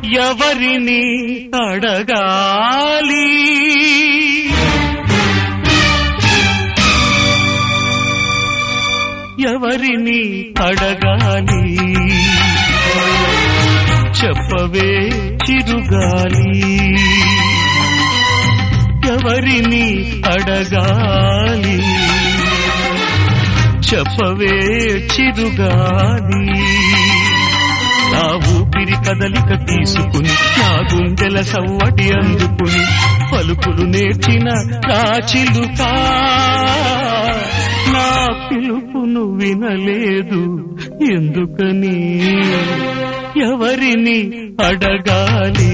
ఎవరిని అడగాలి ఎవరిని అడగాలి చెప్పవే చిరుగాలి ఎవరిని అడగాలి చెప్పవే చిరుగాలి నా ఊపిరి కదలిక తీసుకుని నా గుండెల సవ్వడి అందుకుని పలుకులు నేర్చిన రాచిలుక నా పిలుపును వినలేదు ఎందుకని ఎవరిని అడగాలి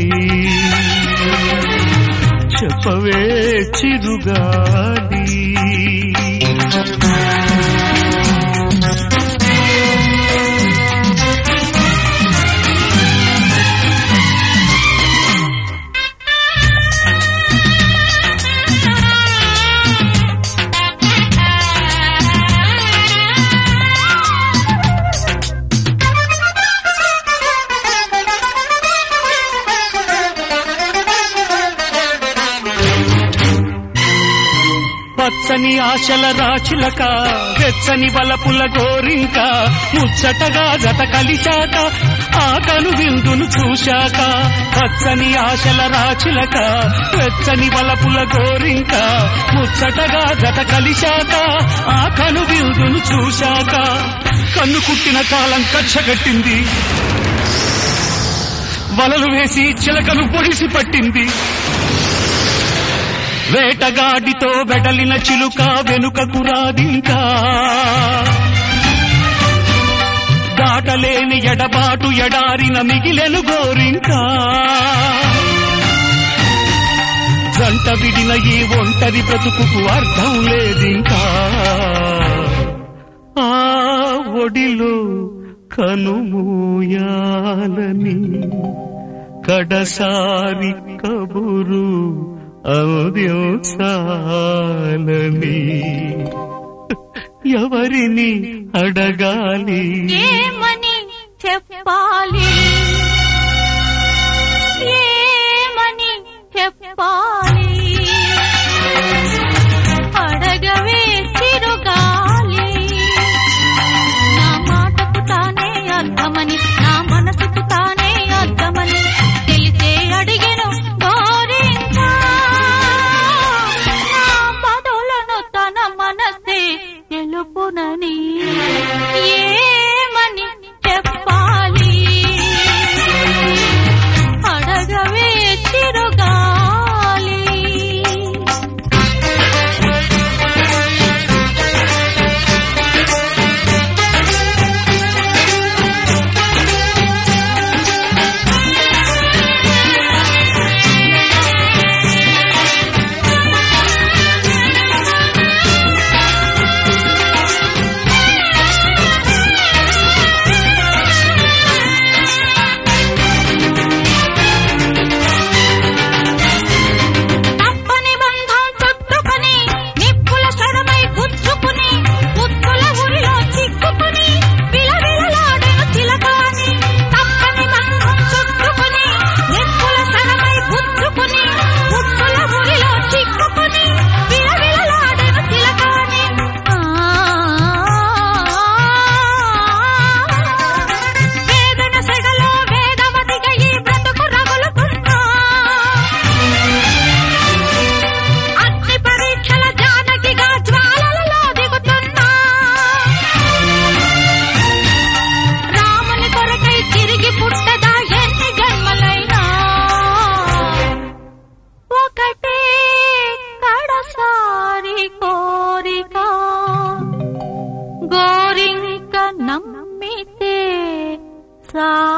చెప్పవే చిరుగాలి పచ్చని ఆశల రాచిలక వెచ్చని వలపుల గోరింక ముచ్చటగా జత కలిశాక ఆకను విందును చూశాక పచ్చని ఆశల రాచిలక వెచ్చని వలపుల గోరింక ముచ్చటగా జత కలిశాక ఆకను విందును చూశాక కన్ను కుట్టిన కాలం కచ్చగట్టింది వలలు వేసి చిలకను పొడిసి పట్టింది వేటగాడితో వెడలిన చిలుక వెనుకకు రాదింకా దాటలేని ఎడబాటు ఎడారిన మిగిలెను గోరింకా జంట విడిన ఈ ఒంటరి బ్రతుకుకు అర్థం లేదింకా ఆ ఒడిలో కనుమూయాలని కడసారి కబురు అందించాలని ఎవరిని అడగాలి ఏమని చెప్పాలి ఏమని చెప్పాలి అడగవే చిరుగాలి నా మాటకు తానే అర్థమని నా మనసుకు తానే అర్థమని తెలిసే అడిగెను గోరింకా నా పదులను తన మనసే తెలుపునని ఏమని చెప్పాలి అడగవే చిరుగాలి తప్పని బంధం చుట్టుకొని నిప్పుల సడమై గుచ్చుకుని ఉత్తుల ఉరిలో చిక్కుకుని విలవిలలాడెను చిలకాని తప్పని బంధం చుట్టుకొని నిప్పుల సడమై గుచ్చుకుని ఉత్తుల ఉరిలో చిక్కుకుని విలవిలలాడెను చిలకాని వేదన సెగలో వేదవతిగా ఈ బ్రతుకు రగులుతున్నా అగ్ని పరీక్షల జానకిగా జ్వాలలలో దిగుతున్నా రాముని కొరకై తిరిగి పుట్టదా ఎన్ని జన్మలైనా ఒకటే కడసారి కోరిక గోరింక నమ్మితే సా